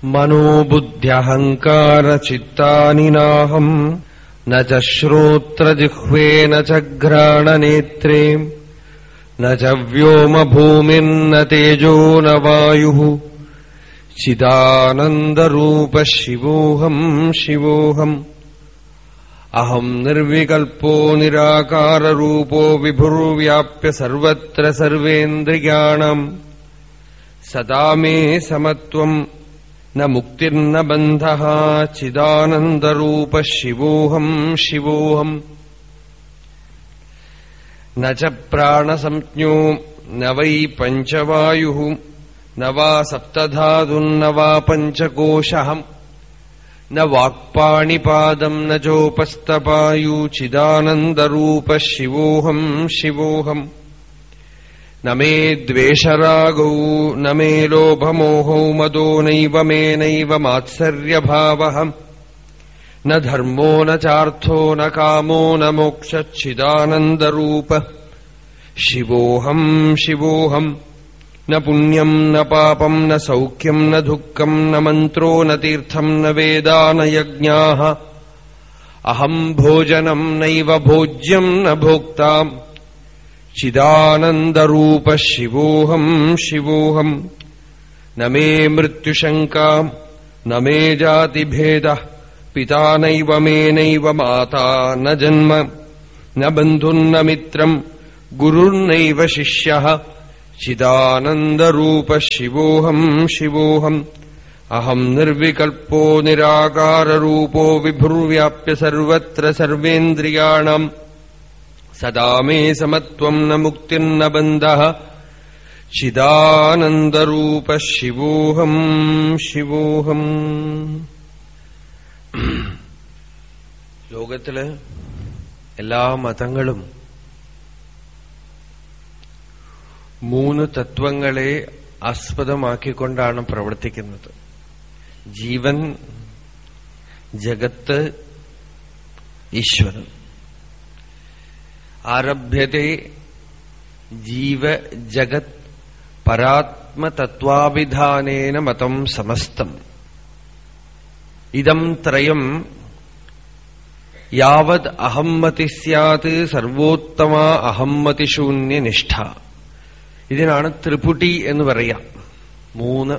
मनोबुद्ध्यहङ्कारचित्तानि नाहम् न च श्रोत्रजिह्वे न च घ्राणनेत्रे न च व्योमभूमिर्न तेजो न वायुः चिदानन्दरूपः शिवोऽहम् शिवोऽहम् अहम् निर्विकल्पो निराकाररूपो विभुर्व्याप्य सर्वत्र सर्वेन्द्रियाणाम् सदा मे समत्वम् न मुक्तिर्न बन्धः चिदानन्दरूपः शिवोऽहम् शिवोऽहम् न च प्राणसंज्ञो न वै पञ्चवायुः न वा सप्तधातुर्न वा पञ्चकोशहम् न वाक्पाणिपादम् न चोपस्तपायुचिदानन्दरूपः शिवोऽहम् शिवोऽहम् न मे द्वेषरागौ न मे लोभमोहौ मदो नैव मे नैव मात्सर्यभावः न धर्मो न चार्थो न कामो न मोक्षच्छिदानन्दरूप शिवोऽहम् शिवोऽहम् न पुण्यम् न पापम् न सौख्यम् न दुःखम् न मन्त्रो न तीर्थम् न वेदा न यज्ञाः अहम् भोजनम् नैव भोज्यम् न भोक्ताम् चिदानन्दरूपः शिवोऽहम् शिवोऽहम् न मे मृत्युशङ्का न मे जातिभेदः पिता नैव मे नैव माता न जन्म न बन्धुर्न मित्रम् गुरुर्नैव शिष्यः चिदानन्दरूपः शिवोऽहम् शिवोऽहम् अहम् निर्विकल्पो निराकाररूपो विभुर्व्याप्य सर्वत्र सर्वेन्द्रियाणाम् सदा मे समत्वम् न मुक्तिर्न बन्धः ചിദാനന്ദരൂപ ശിവോഹം ശിവോഹം ലോകത്തില് എല്ലാ മതങ്ങളും മൂന്ന് തത്വങ്ങളെ ആസ്പദമാക്കിക്കൊണ്ടാണ് പ്രവർത്തിക്കുന്നത് ജീവൻ ജഗത്ത് ഈശ്വരൻ ആരഭ്യത്തെ ജീവ ജഗത് പരാത്മതത്വാഭിധാനേന മതം സമസ്തം ഇതം ത്രയം യാവത് അഹമ്മതി സ്യാത് സർവോത്തമ അഹമ്മതിശൂന്യനിഷ്ഠ ഇതിനാണ് ത്രിപുടി എന്ന് പറയാം മൂന്ന്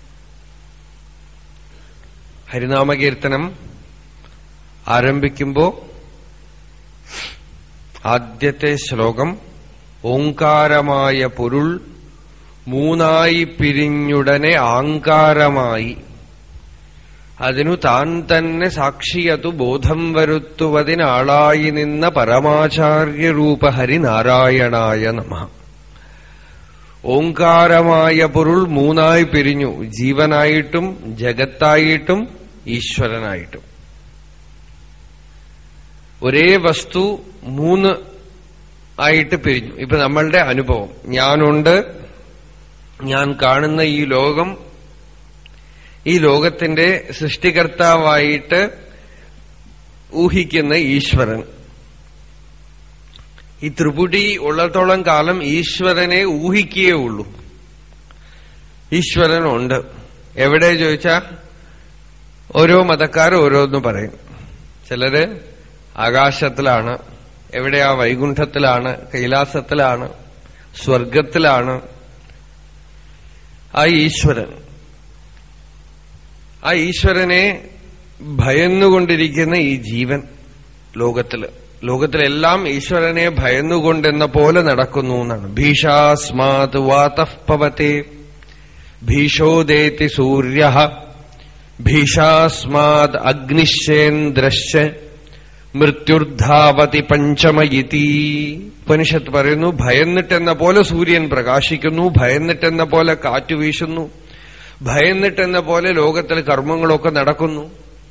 ഹരിനാമകീർത്തനം ആരംഭിക്കുമ്പോ ആദ്യത്തെ ശ്ലോകം ഓങ്കാരമായ പൊരുൾ മൂന്നായി പിരിഞ്ഞുടനെ ആങ്കാരമായി അതിനു താൻ തന്നെ സാക്ഷിയതു ബോധം വരുത്തുവതിനാളായി നിന്ന പരമാചാര്യരൂപ ഹരിനാരായണായ നമ ഓങ്കാരമായ പൊരുൾ മൂന്നായി പിരിഞ്ഞു ജീവനായിട്ടും ജഗത്തായിട്ടും ഈശ്വരനായിട്ടും ഒരേ വസ്തു മൂന്ന് ആയിട്ട് പിരിഞ്ഞു ഇപ്പൊ നമ്മളുടെ അനുഭവം ഞാനുണ്ട് ഞാൻ കാണുന്ന ഈ ലോകം ഈ ലോകത്തിന്റെ സൃഷ്ടികർത്താവായിട്ട് ഊഹിക്കുന്ന ഈശ്വരൻ ഈ ത്രിപുടി ഉള്ളത്തോളം കാലം ഈശ്വരനെ ഊഹിക്കേ ഉള്ളൂ ഈശ്വരനുണ്ട് എവിടെ ചോദിച്ചാ ഓരോ മതക്കാർ ഓരോന്ന് പറയും ചിലര് ആകാശത്തിലാണ് എവിടെയാ വൈകുണ്ഠത്തിലാണ് കൈലാസത്തിലാണ് സ്വർഗത്തിലാണ് ആ ഈശ്വരൻ ആ ഈശ്വരനെ ഭയന്നുകൊണ്ടിരിക്കുന്ന ഈ ജീവൻ ലോകത്തില് ലോകത്തിലെല്ലാം ഈശ്വരനെ ഭയന്നുകൊണ്ടെന്ന പോലെ നടക്കുന്നു എന്നാണ് ഭീഷാസ്മാത് വാതഃപവത്തെ ഭീഷോദേതി സൂര്യ ഭീഷാസ്മാത് അഗ്നിശേന്ദ്രശ്ച മൃത്യുർധാവതി പഞ്ചമയിതി ഉപനിഷത്ത് പറയുന്നു ഭയന്നിട്ടെന്ന പോലെ സൂര്യൻ പ്രകാശിക്കുന്നു ഭയന്നിട്ടെന്ന പോലെ കാറ്റു വീശുന്നു ഭയന്നിട്ടെന്ന പോലെ ലോകത്തിൽ കർമ്മങ്ങളൊക്കെ നടക്കുന്നു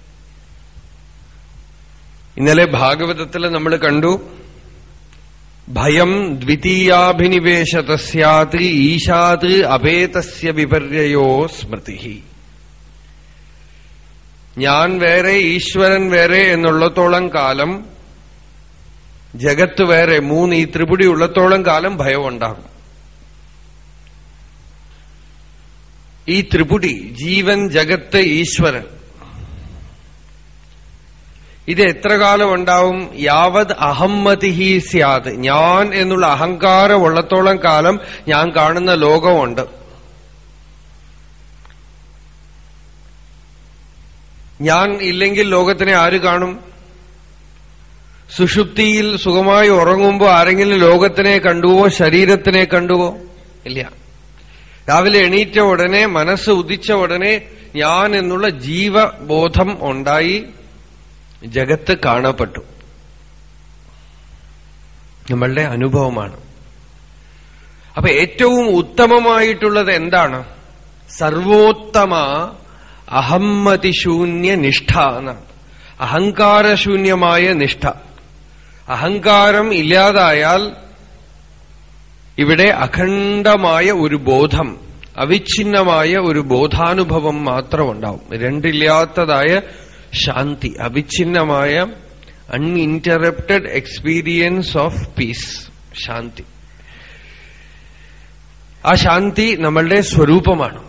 ഇന്നലെ ഭാഗവതത്തിൽ നമ്മൾ കണ്ടു ഭയം ദ്വിതീയാഭിനിവേശത സ്യാത് ഈശാത് അപേതസ്യ വിപര്യോ സ്മൃതി ഞാൻ വേറെ ഈശ്വരൻ വേറെ എന്നുള്ളത്തോളം കാലം ജഗത്ത് വേറെ മൂന്ന് ഈ ത്രിപുടി ഉള്ളത്തോളം കാലം ഭയം ഉണ്ടാകും ഈ ത്രിപുടി ജീവൻ ജഗത്ത് ഈശ്വരൻ ഇത് എത്ര കാലം ഉണ്ടാവും യാവത് അഹമ്മതി ഹി സ്യാത് ഞാൻ എന്നുള്ള അഹങ്കാരം ഉള്ളത്തോളം കാലം ഞാൻ കാണുന്ന ലോകമുണ്ട് ഞാൻ ഇല്ലെങ്കിൽ ലോകത്തിനെ ആര് കാണും സുഷുപ്തിയിൽ സുഖമായി ഉറങ്ങുമ്പോൾ ആരെങ്കിലും ലോകത്തിനെ കണ്ടുവോ ശരീരത്തിനെ കണ്ടുവോ ഇല്ല രാവിലെ എണീറ്റ ഉടനെ മനസ്സ് ഉദിച്ച ഉടനെ ഞാൻ എന്നുള്ള ജീവബോധം ഉണ്ടായി ജഗത്ത് കാണപ്പെട്ടു നമ്മളുടെ അനുഭവമാണ് അപ്പൊ ഏറ്റവും ഉത്തമമായിട്ടുള്ളത് എന്താണ് സർവോത്തമ അഹമ്മതിശൂന്യ നിഷ്ഠ എന്നാണ് അഹങ്കാരശൂന്യമായ നിഷ്ഠ അഹങ്കാരം ഇല്ലാതായാൽ ഇവിടെ അഖണ്ഡമായ ഒരു ബോധം അവിഛിന്നമായ ഒരു ബോധാനുഭവം മാത്രം ഉണ്ടാവും രണ്ടില്ലാത്തതായ ശാന്തി അവിഛിന്നമായ അൺഇന്ററപ്റ്റഡ് എക്സ്പീരിയൻസ് ഓഫ് പീസ് ശാന്തി ആ ശാന്തി നമ്മളുടെ സ്വരൂപമാണ്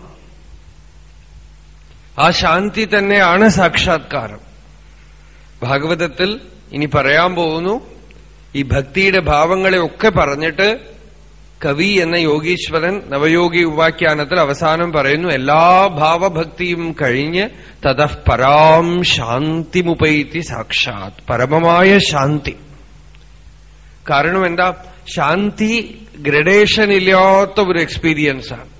ആ ശാന്തി തന്നെയാണ് സാക്ഷാത്കാരം ഭാഗവതത്തിൽ ഇനി പറയാൻ പോകുന്നു ഈ ഭക്തിയുടെ ഭാവങ്ങളെ ഒക്കെ പറഞ്ഞിട്ട് കവി എന്ന യോഗീശ്വരൻ നവയോഗി ഉപാഖ്യാനത്തിൽ അവസാനം പറയുന്നു എല്ലാ ഭാവഭക്തിയും കഴിഞ്ഞ് തതഃ പരാം ശാന്തിമുപൈത്തി സാക്ഷാത് പരമമായ ശാന്തി കാരണം എന്താ ശാന്തി ഗ്രഡേഷൻ ഇല്ലാത്ത ഒരു എക്സ്പീരിയൻസാണ്